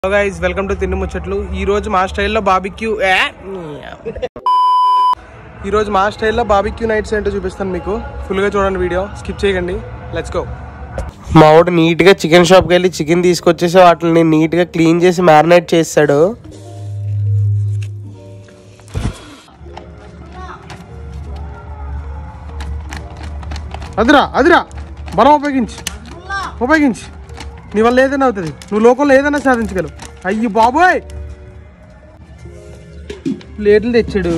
Hello guys welcome to తిండి ముచ్చట్లు ఈ రోజు మా స్టైల్లో బాబిక్యూ ఈ రోజు మా స్టైల్లో బాబిక్యూ నైట్స్ ఏంటో చూపిస్తాను మీకు ఫుల్గా చూడండి వీడియో స్కిప్ చేయకండి లెట్స్ గో మా వాడు నీట్గా చికెన్ షాప్కి వెళ్ళి చికెన్ తీసుకొచ్చేసి వాటిని నీట్గా క్లీన్ చేసి మ్యారినేట్ చేస్తాడు అదిరా అదిరా బలం ఉపయోగించి ఉపయోగించి నీ వల్ల ఏదైనా అవుతుంది నువ్వు లోకంలో ఏదైనా సాధించగలవు అయ్యి బాబోయ్ ప్లేట్లు తెచ్చాడు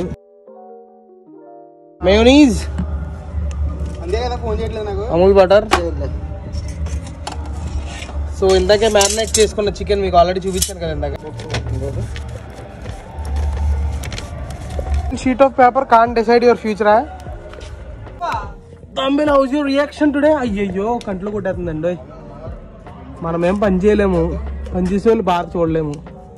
మేయోనీస్ అంతే కదా ఫోన్ చేయట్లేదు నాకు అమూల్ బటర్ సో ఇందాకే మ్యారినేట్ చేసుకున్న చికెన్ మీకు ఆల్రెడీ చూపించాను కదా ఇందాక sheet of paper can decide your ఫ్యూచరా తమ్మిల్ హౌస్ యువర్ రియాక్షన్ టుడే అయ్యయ్యో కంట్లో కొట్టేస్తుందండి ఓయ్. మనం ఏం పని చేయలేము పని చేసే వాళ్ళు బాగా చూడలేము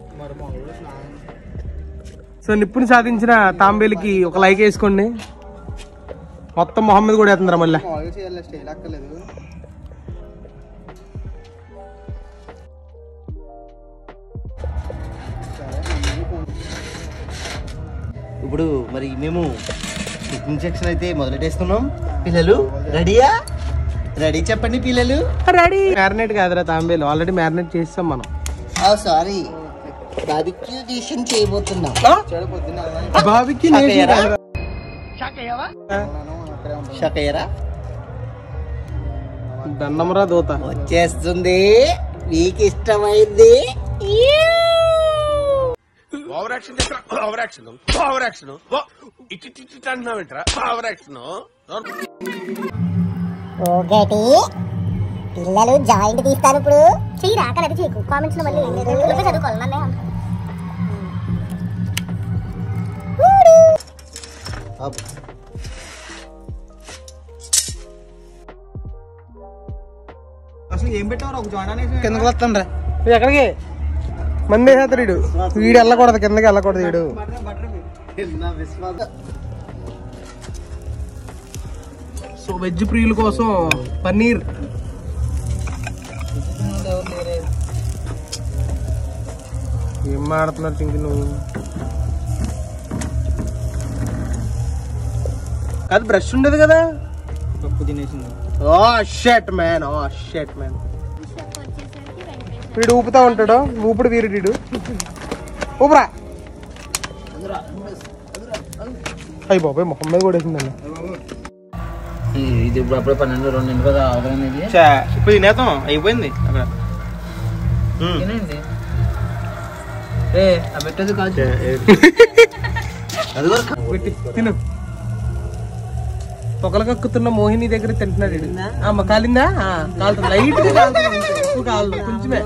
సో నిప్పుని సాధించిన తాంబేలికి ఒక లైక్ వేసుకోండి మొత్తం మొహమ్మద్ కూడా వేస్తుందిరా మళ్ళీ మామూలుగా చేయాలి స్టైల్ అక్కర్లేదు ఇప్పుడు మరి మేము కుకింగ్ సెక్షన్ అయితే మొదలెట్టేస్తున్నాం పిల్లలు రెడీయా రెడీ చెప్పండి పిల్లలు రెడీ మ్యారినేట్ కాదురా తాంబేలు ఆల్రెడీ మ్యారినేట్ చేస్తాం మనం సారీ బాబిక్యూ డిషన్ చేయబోతున్నాం చెడు పొద్దున్న బాబికి షాకయ్యరా? షకయ్యరా దండమరా దోత వచ్చేస్తుంది మీకు ఇష్టమైంది ఓవర్ యాక్షన్ చేస్తా ఓవర్ యాక్షన్ ఓవర్ యాక్షన్ ఇటు ఇటు ఇటు అంటున్నావు ఏంట్రా ఓవర్ యాక్షన్ ఒకటి పిల్లలు జాయింట్ తీస్తారు ఇప్పుడు చెయ్యి రాకలేదు చేయకు కామెంట్స్ లో మళ్ళీ నువ్వే చదువుకోవాలి నన్నే అంటారు. అబ్బో. అసలు ఏం పెట్టావు ఒక జాయిన్ అనేసి కిందకు వస్తాను రా ఎక్కడికి మంది వేసేస్తాడు వీడు వీడు వెళ్ళకూడదు కిందకి వెళ్ళకూడదు వీడు నా విశ్వాసం సో వెజ్ ప్రియుల కోసం పన్నీర్ ఏం మాడుతున్నారు చింకి నువ్వు అది బ్రష్ ఉండదు కదా పప్పు తినేసింది ఓ షెట్ మ్యాన్ ఓ షెట్ మ్యాన్ వీడు ఊపుతా ఉంటాడు ఊపుడు వీరుడు ఊపురా అయ్యి బాబాయ్ మొహం మీద కూడా వేసిందండి ఇది ఇప్పుడు అప్పుడే పన్నెండు రెండు కదా అవగానేది ఇప్పుడు తినేద్దాం అయిపోయింది అక్కడ తినండి ఏ ఆ పెట్టదు కాదు అది కూడా పెట్టి తిను పొగలు కక్కుతున్న మోహిని దగ్గర తింటున్నాడు వీడు. ఆ, అమ్మ కాలిందా ఆ, కాలుతుంది లైట్ ఎక్కువ కాలదు కొంచెమే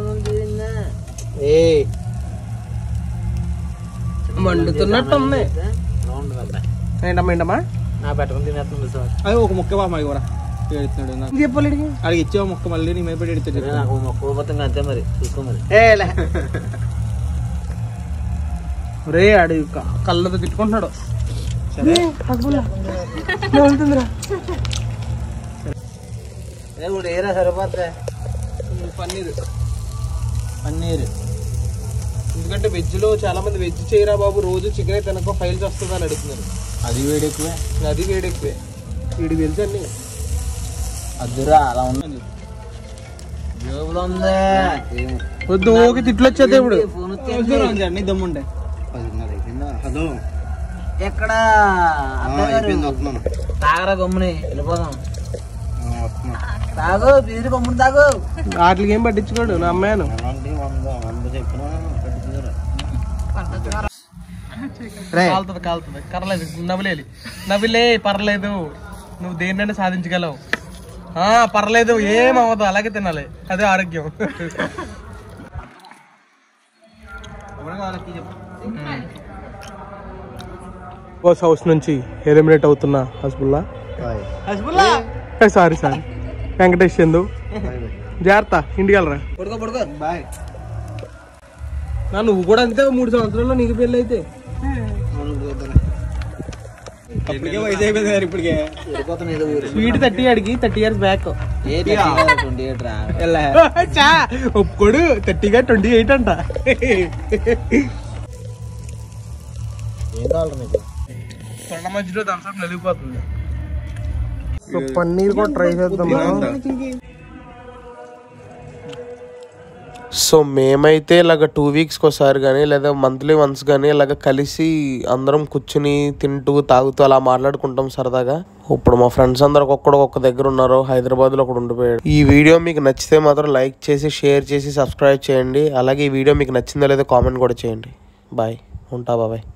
ఏ మండుతున్నట్టు ఉంది ఏంటమ్మా ఏంటమ్మా నా పెట్టుకుని తినేస్తుంది సార్ అది ఒక ముక్క బామ్మ కూడా ఏడుతున్నాడు నాకు ఇది చెప్పాలి వీడికి. అడిగి ఇచ్చావు ముక్క మళ్ళీ నీ మీద పెట్టి ఎడుతాడు నాకు మొక్క పోతుంది అంతే మరి చూసుకో మరి రే ఆడు క- కళ్ళతో తిట్టుకుంటున్నాడు ఏ, హస్బుల్లా. నేను వెళ్తుందిరా. ఏ ఇప్పుడు ఏరా సరిపోతే పన్నీర్ పన్నీరు ఎందుకంటే వెజ్ లో చాలా మంది వెజ్ చేయరా బాబు రోజు చికెన్ తినక ఫైల్స్ వస్తుంది అని అడుగుతున్నారు అది వేడి ఎక్కువే అది వేడి ఎక్కువే వీడికి తెలుసు అన్ని అద్దురా అలా ఉంది జేబులో ఉంది వద్దు ఓకే తిట్లు వచ్చేది ఇప్పుడు ఫోన్ వచ్చేది అన్ని దమ్ముండే హలో ఎక్కడ తాగరా గమ్ముని వెళ్ళిపోదాం తాగు బీరు గమ్ముని తాగు వాటికి ఏం పట్టించుకోడు నా అమ్మాయిను కాలుతుంది కాలుతుంది కర్లేదు నవ్వులేలి నవ్వులే పర్లేదు నువ్వు దేన్నైనా సాధించగలవు ఆ పర్లేదు ఏం అవ్వదు అలాగే తినాలి అదే ఆరోగ్యం బాస్ హౌస్ నుంచి ఎలిమినేట్ అవుతున్న Hasbulla sorry sorry Venkatesh Chandu జాగ్రత్త ఇంటికి వెళ్ళరా పడుకో పడుకో బాయ్ నా నువ్వు కూడా అంతే మూడు సంవత్సరాల్లో నీకు పెళ్ళి అయితే ఇప్పటికే వయసు అయిపోయింది కదా ఇప్పటికే వెళ్ళిపోతాను ఏదో ఊరు స్వీట్ థర్టీ అడిగి థర్టీ ఇయర్స్ బ్యాక్ ఏ ట్వంటీ ఎయిట్ రా వెళ్ళా చా ఒప్పుకోడు థర్టీగా ట్వంటీ ఎయిట్ అంట ఏం కావాలి నీకు కొండ మధ్యలో దంసం నలిగిపోతుంది సో పన్నీర్ కూడా ట్రై చేద్దాం సో మేమైతే ఇలాగ టూ వీక్స్కి ఒకసారి కానీ లేదా మంత్లీ వన్స్ కానీ ఇలాగ కలిసి అందరం కూర్చుని తింటూ తాగుతూ అలా మాట్లాడుకుంటాం సరదాగా ఇప్పుడు మా ఫ్రెండ్స్ అందరు ఒక్కొక్కడు ఒక్క దగ్గర ఉన్నారు హైదరాబాద్లో ఒకడు ఉండిపోయాడు ఈ వీడియో మీకు నచ్చితే మాత్రం లైక్ చేసి షేర్ చేసి సబ్స్క్రైబ్ చేయండి అలాగే ఈ వీడియో మీకు నచ్చిందో లేదో కామెంట్ కూడా చేయండి బాయ్ ఉంటా బాబాయ్